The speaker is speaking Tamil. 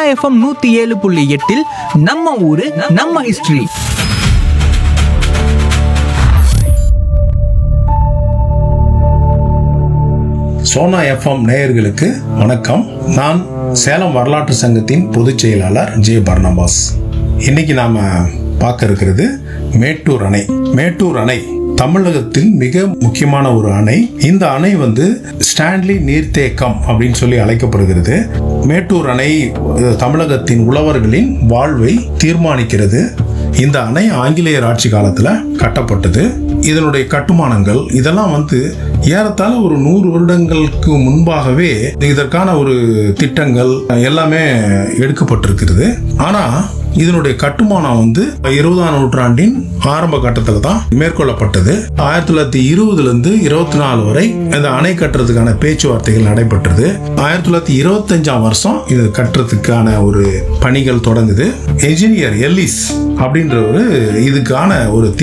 எஃப்எம் நூத்தி ஏழு புள்ளி எட்டில் நம்ம ஊரு நம்ம ஹிஸ்டரி சோனா எஃப்எம் நேயர்களுக்கு வணக்கம் நான் சேலம் வரலாற்று சங்கத்தின் பொதுச் செயலாளர் ஜே பர்னபாஸ் இன்னைக்கு நாம பார்க்க இருக்கிறது மேட்டூர் அணை மேட்டூர் அணை தமிழகத்தில் மிக முக்கியமான ஒரு அணை இந்த அணை வந்து ஸ்டான்லி நீர்த்தேக்கம் அப்படின்னு சொல்லி அழைக்கப்படுகிறது மேட்டூர் அணை அஹ், தமிழகத்தின் உழவர்களின் வாழ்வை தீர்மானிக்கிறது இந்த அணை ஆங்கிலேயர் ஆட்சி காலத்துல கட்டப்பட்டது இதனுடைய கட்டுமானங்கள் இதெல்லாம் வந்து ஏறத்தாழ ஒரு நூறு வருடங்களுக்கு முன்பாகவே இதற்கான ஒரு திட்டங்கள் எல்லாமே எடுக்கப்பட்டிருக்கிறது ஆனா இதனுடைய கட்டுமானம் வந்து இருபதாம் நூற்றாண்டின் ஆரம்ப கட்டத்தில் தான் மேற்கொள்ளப்பட்டது ஆயிரத்தி தொள்ளாயிரத்தி இருபதுல இருந்து இருபத்தி நாலு வரை இந்த அணை கட்டுறதுக்கான பேச்சுவார்த்தைகள் நடைபெற்றது ஆயிரத்தி தொள்ளாயிரத்தி இருபத்தஞ்சாம் வருஷம் இது கட்டுறதுக்கான ஒரு பணிகள் தொடங்குது என்ஜினியர் எல்லிஸ் அப்படின்ற ஒரு இதுக்கான ஒரு